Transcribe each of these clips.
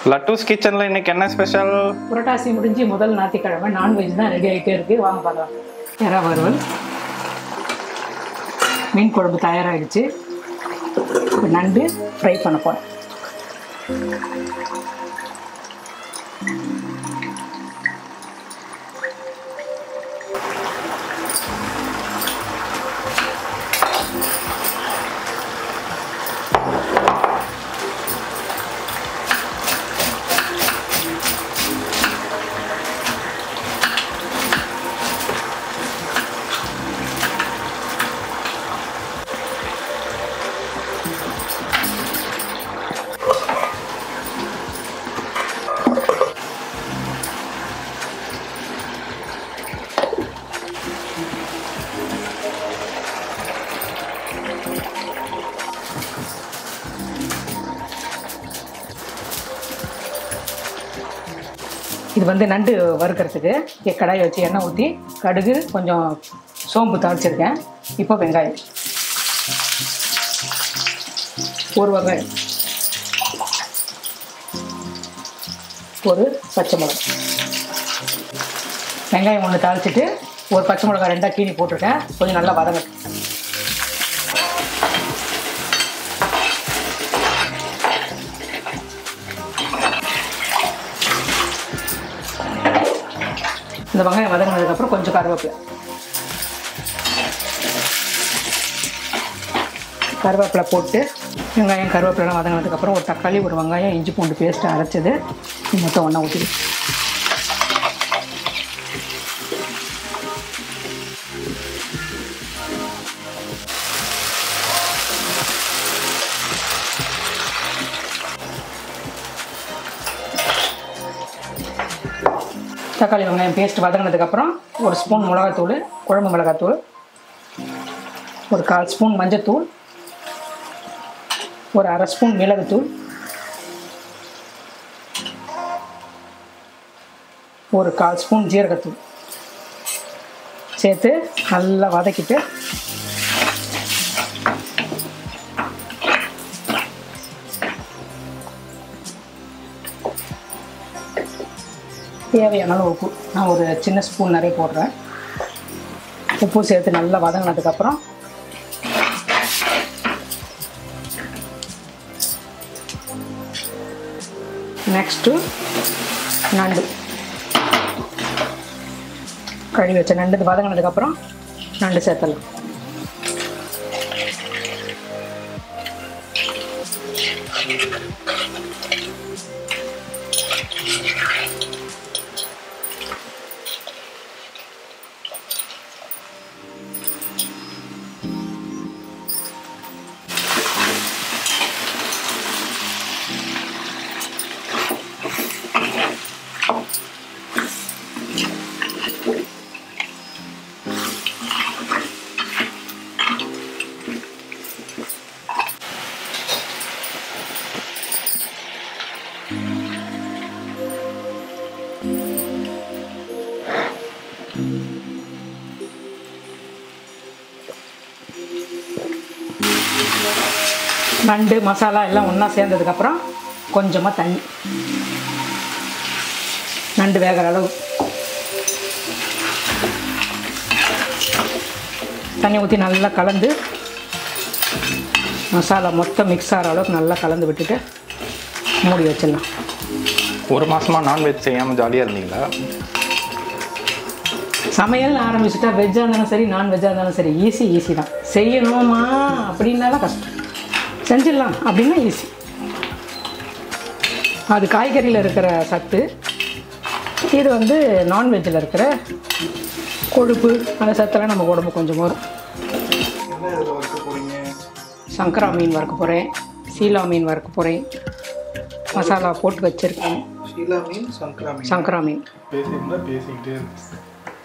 லட்டூஸ் கிச்சனில் இன்னைக்கு என்ன ஸ்பெஷல் புரட்டாசி முடிஞ்சு முதல் ஞாயிற்றுக்கிழமை நான்வெஜ் தான் ரெடி ஆகிட்டே இருக்கு வாங்க பார்க்கலாம் எறா வறுவல் மீன் குழம்பு தயாராகிடுச்சு இப்போ நண்டு ஃப்ரை பண்ண போகிறேன் இது வந்து நண்டு வறுக்கிறதுக்கு இங்கே கடாயை வச்சு எண்ணெய் ஊற்றி கடுகு கொஞ்சம் சோம்பு தாளிச்சிருக்கேன் இப்போ வெங்காயம் ஒரு வெங்காயம் ஒரு பச்சை மிளகா வெங்காயம் ஒன்று தாளிச்சிட்டு ஒரு பச்சை மிளகா ரெண்டாக கீனி போட்டிருக்கேன் கொஞ்சம் நல்லா வதங்கட்டும் இந்த வெங்காயம் வதங்கினதுக்கப்புறம் கொஞ்சம் கருவேப்பிலை கருவேப்பிலை போட்டு வெங்காயம் கருவேப்பிலாம் வதங்கினதுக்கப்புறம் ஒரு தக்காளி ஒரு வெங்காயம் இஞ்சி பூண்டு பேஸ்ட்டு அரைச்சது இது மொத்தம் ஒன்றா ஊற்றி தக்காளி வெங்காயம் பேஸ்ட் வதங்கினதுக்கப்புறம் ஒரு ஸ்பூன் மிளகாத்தூள் குழம்பு மிளகாத்தூள் ஒரு கால் ஸ்பூன் மஞ்சத்தூள் ஒரு அரை ஸ்பூன் மிளகுத்தூள் ஒரு கால் ஸ்பூன் ஜீரகத்தூள் சேர்த்து நல்லா வதக்கிட்டு தேவையான அளவு உப்பு நான் ஒரு சின்ன ஸ்பூன் நிறைய போடுறேன் உப்பு சேர்த்து நல்லா வதங்கினதுக்கப்புறம் நெக்ஸ்ட்டு நண்டு கழுவி வச்ச நண்டு இது வதங்கினதுக்கப்புறம் நண்டு சேர்த்தலாம் நண்டு மசாலா எல்லாம் ஒன்றா சேர்ந்ததுக்கப்புறம் கொஞ்சமாக தண்ணி நண்டு வேகிற அளவு தண்ணி ஊற்றி நல்லா கலந்து மசாலா மொத்தம் மிக்ஸ் ஆகிற அளவுக்கு நல்லா கலந்து விட்டுட்டு மூடி வச்சிடலாம் ஒரு மாசமா நான்வெஜ் செய்யாமல் ஜாலியாக இருந்தீங்களா சமையல் ஆரம்பிச்சுட்டா வெஜ்ஜாக இருந்தாலும் சரி நான் வெஜ்ஜாக இருந்தாலும் சரி ஈஸி ஈஸி தான் செய்யணுமா அப்படின்னாலாம் கஷ்டம் செஞ்சிடலாம் அப்படின்னா ஈஸி அது காய்கறியில் இருக்கிற சத்து இது வந்து நான்வெஜ்ஜில் இருக்கிற கொழுப்பு அந்த சத்தெல்லாம் நம்ம உடம்பு கொஞ்சம் வரும் என்ன இதில் வறுக்க போறீங்க சங்கரா மீன் வறுக்க போகிறேன் சீலா மீன் வறுக்க போகிறேன் மசாலா போட்டு வச்சுருக்கேன் ஷீலா மீன் சங்கரா மீன் சங்கரா மீன் பேசியிருந்தா பேசிக்கிட்டே இருக்கு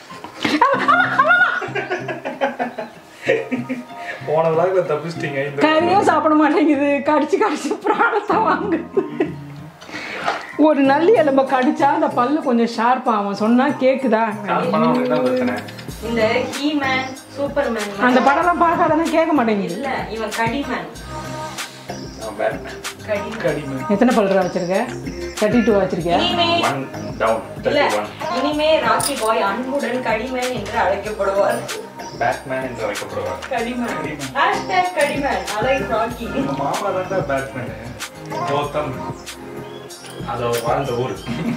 போன விழாவில் தப்பிச்சிட்டீங்க இந்த கறியும் சாப்பிட மாட்டேங்குது கடிச்சு கடிச்சு பிராணத்தை வாங்குது ஒரு நல்லி எலும்ப கடிச்சா அந்த பல்லு கொஞ்சம் ஷார்ப் ஆகும் சொன்னா கேக்குதா பண்ணவங்க என்ன பிரச்சனை இந்த ஹீமேன் சூப்பர்மேன் அந்த படம்லாம் பார்க்காதானே கேட்க மாட்டேங்குது இல்ல இவன் கடிமேன் பேட்மேன் கடிமேன் கடிமை எத்தனை பல்ரா வச்சிருக்க தேர்ட்டி டூ வச்சிருக்கியா இனிமே ஒன் டவுன் இல்ல தேர்ட்டி ஒன் இனிமே ராக்கி பாய் அன்புடன் கடிமேன் என்று அழைக்கப்படுவார் பேட்மேன் என்று அழைக்கப்படுவார் கடிமேன் ஹேஷ்டேக் கடிமேன் அலை ராக்கி உங்க மாமா தான் பேட்மேனு கௌதம் அது அவர் வாழ்ந்த ஊர்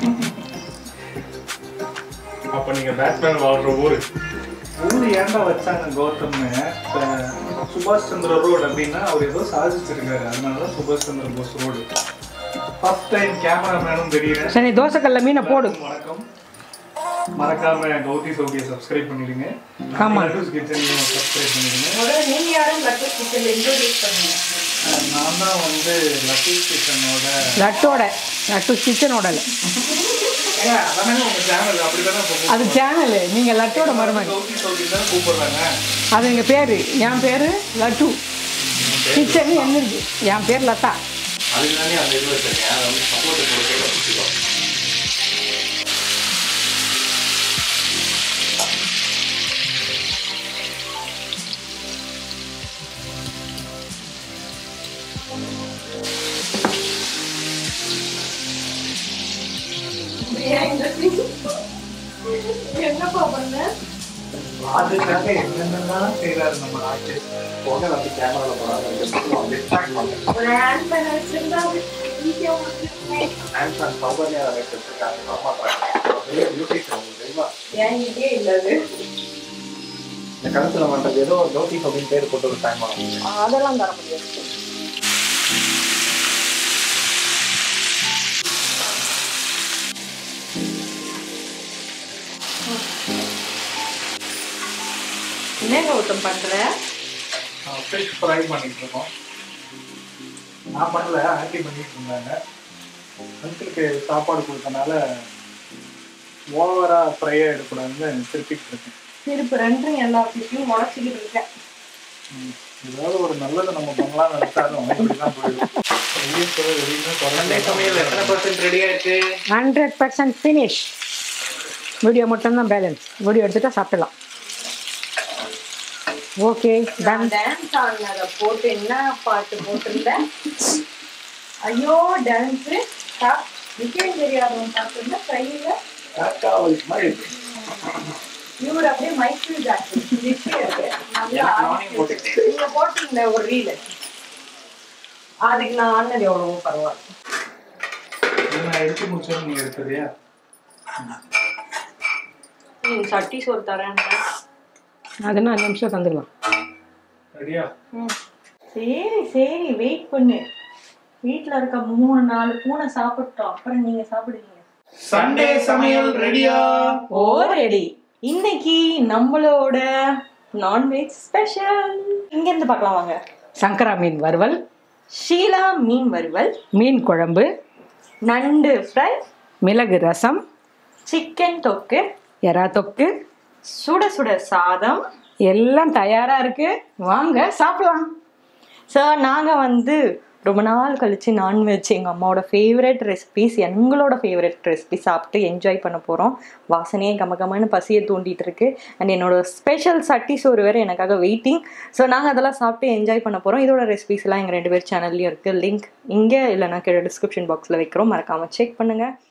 அப்ப நீங்க பேட்மேன் வாழ்ற ஊர் ஊர் ஏன்டா வச்சாங்க கௌதம்னு இப்ப சுபாஷ் சந்திர ரோடு அப்படின்னா அவர் ஏதோ சாதிச்சிருக்காரு அதனாலதான் சுபாஷ் Chandra Bose road first time கேமராமேனும் தெரியுறேன் சரி தோசைக்கல்ல மீனை போடு வணக்கம் மறக்காம கௌதி சௌகியை சப்ஸ்கிரைப் பண்ணிடுங்க ஆமா. கிச்சனையும் சப்ஸ்கிரைப் பண்ணிடுங்க முதல்ல நீங்க யாரும் லட்டு கிச்சன்ல இன்ட்ரோடியூஸ் பண்ணுங்க அஹ் நான் தான் வந்து லத்தீப் கிச்சனோட லட்டோட லட்டு கிச்சனோட இல்லை ஏங்க, அதானே உங்க சேனல் அப்படிதானே இப்ப அது சேனலு நீங்கள் லட்டோட மருமகன் கௌதி சௌகி தான் கூப்பிடுறாங்க அது எங்கள் பேர் என் பேர் லட்டு கிச்சன் என்ன இருக்கு என் பேர் லதா அதுக்கு தானே அந்த இது வச்சிருக்கேன் அதை வந்து சப்போர்ட் கொடுத்து வச்சுக்கோ என்னப்பா பண்ண அதுக்காக என்னென்னலாம் செய்யறாரு நம்ம ஆர்டிஸ்ட் போக வந்து கேமரால போறாங்க ஒரு ஹேண்ட் பேன் வச்சிருந்தா ஈஸியா ஆன்சர் சௌகரியா வச்சிருக்காங்க மாமாட்டாங்க யூடியூப் தெரியுமா என்கிட்டே இல்ல அது இந்த கணத்துல மாட்டது ஏதோ ஜோதி அப்படின்னு பேர் போட்டு ஒரு டைம் ஆகும் அதெல்லாம் தர முடியாது என்ன கௌதம் பண்ற ஃபிஷ் ஃப்ரை பண்ணிட்டு இருக்கோம் நான் பண்ணல ஆக்டி பண்ணிட்டு இருந்தாங்க அங்கிளுக்கு சாப்பாடு கொடுத்தனால ஓவரா ஃப்ரையா எடுக்கூடாதுன்னு திருப்பிட்டு இருக்கேன் திருப்பி ரெண்டும் எல்லா பிஷையும் முளைச்சிக்கிட்டு இருக்கேன் ம். ஏதாவது ஒரு நல்லது நம்ம பண்ணலாம்னு நினைச்சாலும் இப்படிதான் போயிடும் வெளியே போய் வெளியே சமையல் எத்தனை பர்சன்ட் ரெடியா இருக்கு ஹண்ட்ரட் பர்சன்ட் ஃபினிஷ் வீடியோ மட்டும்தான் பேலன்ஸ் வீடியோ எடுத்துட்டா சாப்பிடலாம் ஓகே டன் நான் டான்ஸ் ஆடினதை போட்டு என்ன பாட்டு போட்டிருந்தேன் ஐயோ டான்ஸ் விஷயம் தெரியாதவன் பார்த்துருந்தா கையில காக்கா வயசு மாதிரி இருக்கு இவர் அப்படியே மைக்கேல் ஜாக்சன் நிச்சயம் நல்லா எனக்கு நானே ஆடிட்டு போட்டுக்கிட்டேன். நீங்க போட்டீங்களே ஒரு ரீல் அதுக்கு நான் ஆடினது எவ்வளவோ பரவாயில்ல இது நான் எடுத்து முடிச்சோம் நீங்க எடுத்ததையா நீங்க சட்டி சோறு தரேன் அதுனா அஞ்சு நிமிஷம் தந்துக்கலாம் ரெடியா சரி சரி வெயிட் பண்ணு வீட்ல இருக்க மூணு நாலு பூனை சாப்பிட்டோம் அப்புறம் நீங்க சாப்பிடுவீங்க சண்டே சமையல் ரெடியா ஓ ரெடி இன்னைக்கு நம்மளோட நான்வெஜ் ஸ்பெஷல் இங்க இருந்து பார்க்கலாம் வாங்க சங்கரா மீன் வறுவல் ஷீலா மீன் வறுவல் மீன் குழம்பு நண்டு ஃப்ரை மிளகு ரசம் சிக்கன் தொக்கு எறா தொக்கு சுட சுட சாதம் எல்லாம் தயாரா இருக்கு வாங்க சாப்பிடலாம் சார் நாங்கள் வந்து ரொம்ப நாள் கழிச்சு நான்வெஜ் எங்கள் அம்மாவோட ஃபேவரட் ரெசிபிஸ் எங்களோட ஃபேவரட் ரெசிபி சாப்பிட்டு என்ஜாய் பண்ண போகிறோம் வாசனையே கம கமன்னு பசியை தூண்டிட்டு இருக்கு அண்ட் என்னோட ஸ்பெஷல் சட்டி சோறு வேறு எனக்காக வெயிட்டிங் ஸோ நாங்கள் அதெல்லாம் சாப்பிட்டு என்ஜாய் பண்ண போகிறோம் இதோட ரெசிபிஸ்லாம் எங்கள் ரெண்டு பேர் சேனல்லையும் இருக்குது லிங்க் இங்கே இல்லைனா கீழே டிஸ்கிரிப்ஷன் பாக்ஸில் வைக்கிறோம் மறக்காமல் செக் பண்ணுங்கள்